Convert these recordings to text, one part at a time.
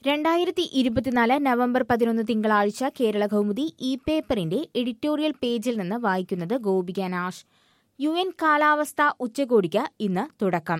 രണ്ടായിരത്തി ഇരുപത്തിനാല് നവംബർ പതിനൊന്ന് തിങ്കളാഴ്ച കേരള കൗമുദി ഈ പേപ്പറിന്റെ എഡിറ്റോറിയൽ പേജിൽ നിന്ന് വായിക്കുന്നത് ഗോപിക നാഷ് യു എൻ കാലാവസ്ഥാ ഉച്ചകോടിക്ക് ഇന്ന് തുടക്കം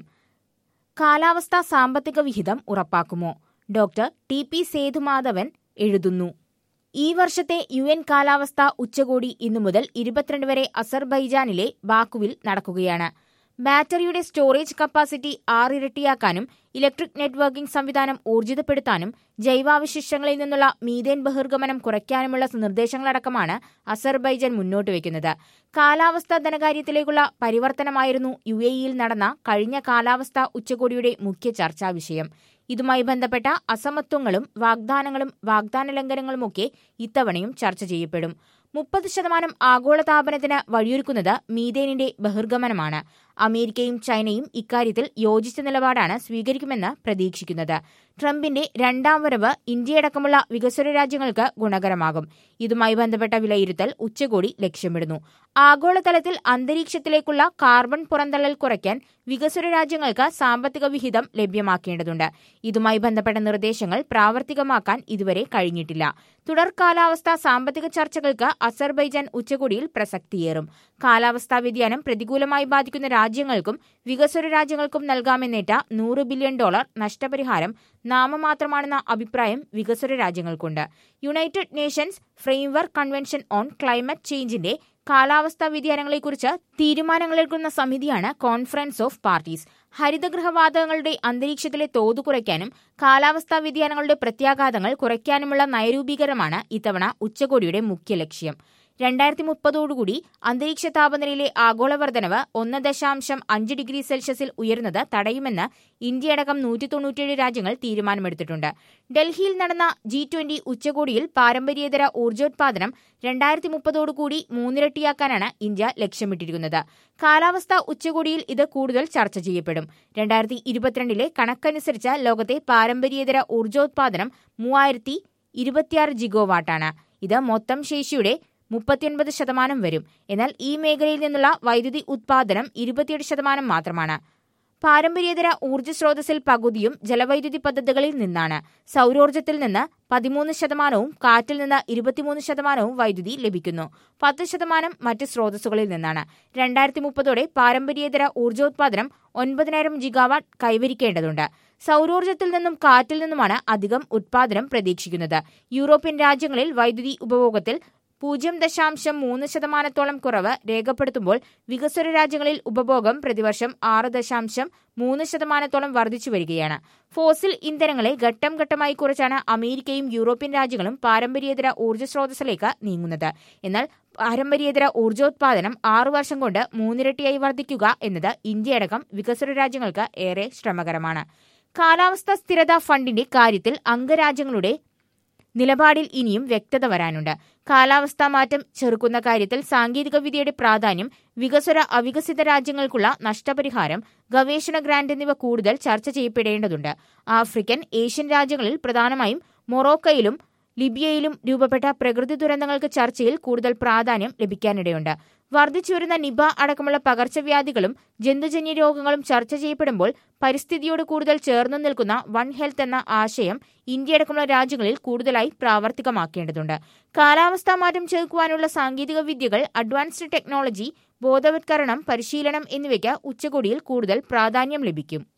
കാലാവസ്ഥാ സാമ്പത്തിക വിഹിതം ഉറപ്പാക്കുമോ ഡോക്ടർ ടി പി സേതുമാധവൻ എഴുതുന്നു ഈ വർഷത്തെ യു എൻ കാലാവസ്ഥാ ഉച്ചകോടി ഇന്നു മുതൽ ഇരുപത്തിരണ്ട് വരെ അസർബൈജാനിലെ ബാക്കുവിൽ നടക്കുകയാണ് ബാറ്ററിയുടെ സ്റ്റോറേജ് കപ്പാസിറ്റി ആറിരട്ടിയാക്കാനും ഇലക്ട്രിക് നെറ്റ്വർക്കിംഗ് സംവിധാനം ഊർജിതപ്പെടുത്താനും ജൈവാവശിഷ്ടങ്ങളിൽ നിന്നുള്ള മീഥേൻ ബഹിർഗമനം കുറയ്ക്കാനുമുള്ള നിർദ്ദേശങ്ങളടക്കമാണ് അസർബൈജാൻ മുന്നോട്ട് വയ്ക്കുന്നത് കാലാവസ്ഥാ ധനകാര്യത്തിലേക്കുള്ള പരിവർത്തനമായിരുന്നു യു എഇയിൽ നടന്ന കഴിഞ്ഞ കാലാവസ്ഥാ ഉച്ചകോടിയുടെ മുഖ്യ ചർച്ചാ വിഷയം ഇതുമായി ബന്ധപ്പെട്ട അസമത്വങ്ങളും വാഗ്ദാനങ്ങളും വാഗ്ദാന ലംഘനങ്ങളുമൊക്കെ ഇത്തവണയും ചർച്ച ചെയ്യപ്പെടും മുപ്പത് ശതമാനം ആഗോളതാപനത്തിന് വഴിയൊരുക്കുന്നത് മീഥേനിന്റെ ബഹിർഗമനമാണ് അമേരിക്കയും ചൈനയും ഇക്കാര്യത്തിൽ യോജിച്ച നിലപാടാണ് സ്വീകരിക്കുമെന്ന് പ്രതീക്ഷിക്കുന്നത് ട്രംപിന്റെ രണ്ടാം വരവ് ഇന്ത്യയടക്കമുള്ള വികസ്വര രാജ്യങ്ങൾക്ക് ഗുണകരമാകും ഇതുമായി ബന്ധപ്പെട്ട വിലയിരുത്തൽ ഉച്ചകോടി ലക്ഷ്യമിടുന്നു ആഗോളതലത്തിൽ അന്തരീക്ഷത്തിലേക്കുള്ള കാർബൺ പുറന്തള്ളൽ കുറയ്ക്കാൻ വികസ്വര രാജ്യങ്ങൾക്ക് സാമ്പത്തിക വിഹിതം ലഭ്യമാക്കേണ്ടതുണ്ട് ഇതുമായി ബന്ധപ്പെട്ട നിർദ്ദേശങ്ങൾ പ്രാവർത്തികമാക്കാൻ ഇതുവരെ കഴിഞ്ഞിട്ടില്ല തുടർ കാലാവസ്ഥാ സാമ്പത്തിക ചർച്ചകൾക്ക് അസർബൈജാൻ ഉച്ചകോടിയിൽ പ്രസക്തിയേറും കാലാവസ്ഥാ വ്യതിയാനം പ്രതികൂലമായി ബാധിക്കുന്ന രാജ്യങ്ങൾക്കും വികസ്വര രാജ്യങ്ങൾക്കും നൽകാമെന്നേറ്റ നൂറ് ബില്യൺ ഡോളർ നഷ്ടപരിഹാരം നാമമാത്രമാണെന്ന അഭിപ്രായം വികസ്വര രാജ്യങ്ങൾക്കുണ്ട് united nations framework convention on climate ചേഞ്ചിന്റെ കാലാവസ്ഥാ വ്യതിയാനങ്ങളെക്കുറിച്ച് തീരുമാനങ്ങളെടുക്കുന്ന സമിതിയാണ് കോൺഫറൻസ് ഓഫ് പാർട്ടീസ് ഹരിതഗൃഹവാതകങ്ങളുടെ അന്തരീക്ഷത്തിലെ തോത് കുറയ്ക്കാനും കാലാവസ്ഥാ വ്യതിയാനങ്ങളുടെ പ്രത്യാഘാതങ്ങൾ കുറയ്ക്കാനുമുള്ള നയരൂപീകരണമാണ് ഇത്തവണ ഉച്ചകോടിയുടെ മുഖ്യ ലക്ഷ്യം രണ്ടായിരത്തി മുപ്പതോടുകൂടി അന്തരീക്ഷ താപനിലയിലെ ആഗോളവർദ്ധനവ് ഒന്ന് ദശാംശം അഞ്ച് ഡിഗ്രി സെൽഷ്യസിൽ ഉയരുന്നത് തടയുമെന്ന് ഇന്ത്യയടക്കം നൂറ്റി തൊണ്ണൂറ്റിയേഴ് രാജ്യങ്ങൾ തീരുമാനമെടുത്തിട്ടുണ്ട് ഡൽഹിയിൽ നടന്ന ജി ട്വന്റി ഉച്ചകോടിയിൽ പാരമ്പര്യേതര ഊർജ്ജോത്പാദനം രണ്ടായിരത്തി മുപ്പതോടുകൂടി മൂന്നിരട്ടിയാക്കാനാണ് ഇന്ത്യ ലക്ഷ്യമിട്ടിരിക്കുന്നത് കാലാവസ്ഥാ ഉച്ചകോടിയിൽ ഇത് കൂടുതൽ ചർച്ച ചെയ്യപ്പെടും രണ്ടായിരത്തി ഇരുപത്തിരണ്ടിലെ കണക്കനുസരിച്ച് ലോകത്തെ പാരമ്പര്യേതര ഊർജ്ജോത്പാദനം മൂവായിരത്തി ഇരുപത്തിയാറ് ജിഗോവാട്ടാണ് ഇത് മൊത്തം ശേഷിയുടെ മുപ്പത്തിയൊൻപത് ശതമാനം വരും എന്നാൽ ഈ മേഖലയിൽ നിന്നുള്ള വൈദ്യുതി ഉത്പാദനം ഇരുപത്തിയെട്ട് ശതമാനം മാത്രമാണ് പാരമ്പര്യേതര ഊർജ്ജ സ്രോതസ്സിൽ പകുതിയും ജലവൈദ്യുതി പദ്ധതികളിൽ നിന്നാണ് സൗരോർജ്ജത്തിൽ നിന്ന് പതിമൂന്ന് ശതമാനവും കാറ്റിൽ നിന്ന് ഇരുപത്തിമൂന്ന് ശതമാനവും വൈദ്യുതി ലഭിക്കുന്നു പത്ത് ശതമാനം മറ്റ് സ്രോതസ്സുകളിൽ നിന്നാണ് രണ്ടായിരത്തി മുപ്പതോടെ പാരമ്പര്യേതര ഊർജ്ജോത്പാദനം ഒൻപതിനായിരം ജിഗാവാട്ട് കൈവരിക്കേണ്ടതുണ്ട് സൗരോർജ്ജത്തിൽ നിന്നും കാറ്റിൽ നിന്നുമാണ് അധികം ഉത്പാദനം പ്രതീക്ഷിക്കുന്നത് യൂറോപ്യൻ രാജ്യങ്ങളിൽ വൈദ്യുതി ഉപഭോഗത്തിൽ പൂജ്യം ദശാംശം മൂന്ന് ശതമാനത്തോളം കുറവ് രേഖപ്പെടുത്തുമ്പോൾ വികസ്വര രാജ്യങ്ങളിൽ ഉപഭോഗം പ്രതിവർഷം ആറ് ദശാംശം മൂന്ന് ശതമാനത്തോളം വർദ്ധിച്ചു വരികയാണ് ഫോസിൽ ഇന്ധനങ്ങളെ ഘട്ടം ഘട്ടമായി കുറച്ചാണ് അമേരിക്കയും യൂറോപ്യൻ രാജ്യങ്ങളും പാരമ്പര്യേതര ഊർജ്ജ സ്രോതസ്സിലേക്ക് നീങ്ങുന്നത് എന്നാൽ പാരമ്പര്യേതര ഊർജ്ജോത്പാദനം ആറു വർഷം കൊണ്ട് മൂന്നിരട്ടിയായി വർദ്ധിക്കുക എന്നത് ഇന്ത്യയടക്കം വികസ്വര രാജ്യങ്ങൾക്ക് ഏറെ ശ്രമകരമാണ് കാലാവസ്ഥാ സ്ഥിരതാ ഫണ്ടിന്റെ കാര്യത്തിൽ അംഗരാജ്യങ്ങളുടെ നിലപാടിൽ ഇനിയും വ്യക്തത വരാനുണ്ട് കാലാവസ്ഥാ മാറ്റം ചെറുക്കുന്ന കാര്യത്തിൽ സാങ്കേതികവിദ്യയുടെ പ്രാധാന്യം വികസ്വര അവികസിത രാജ്യങ്ങൾക്കുള്ള നഷ്ടപരിഹാരം ഗവേഷണ ഗ്രാന്റ് എന്നിവ കൂടുതൽ ചർച്ച ചെയ്യപ്പെടേണ്ടതുണ്ട് ആഫ്രിക്കൻ ഏഷ്യൻ രാജ്യങ്ങളിൽ പ്രധാനമായും മൊറോക്കയിലും ലിബിയയിലും രൂപപ്പെട്ട പ്രകൃതി ദുരന്തങ്ങൾക്ക് ചർച്ചയിൽ കൂടുതൽ പ്രാധാന്യം ലഭിക്കാനിടയുണ്ട് വർദ്ധിച്ചുവരുന്ന നിപ അടക്കമുള്ള പകർച്ചവ്യാധികളും ജന്തുജന്യ രോഗങ്ങളും ചർച്ച ചെയ്യപ്പെടുമ്പോൾ പരിസ്ഥിതിയോട് കൂടുതൽ ചേർന്നു നിൽക്കുന്ന വൺ ഹെൽത്ത് എന്ന ആശയം ഇന്ത്യയടക്കമുള്ള രാജ്യങ്ങളിൽ കൂടുതലായി പ്രാവർത്തികമാക്കേണ്ടതുണ്ട് കാലാവസ്ഥാ മാറ്റം ചെറുക്കുവാനുള്ള സാങ്കേതിക വിദ്യകൾ അഡ്വാൻസ്ഡ് ടെക്നോളജി ബോധവത്കരണം പരിശീലനം എന്നിവയ്ക്ക് ഉച്ചകോടിയിൽ കൂടുതൽ പ്രാധാന്യം ലഭിക്കും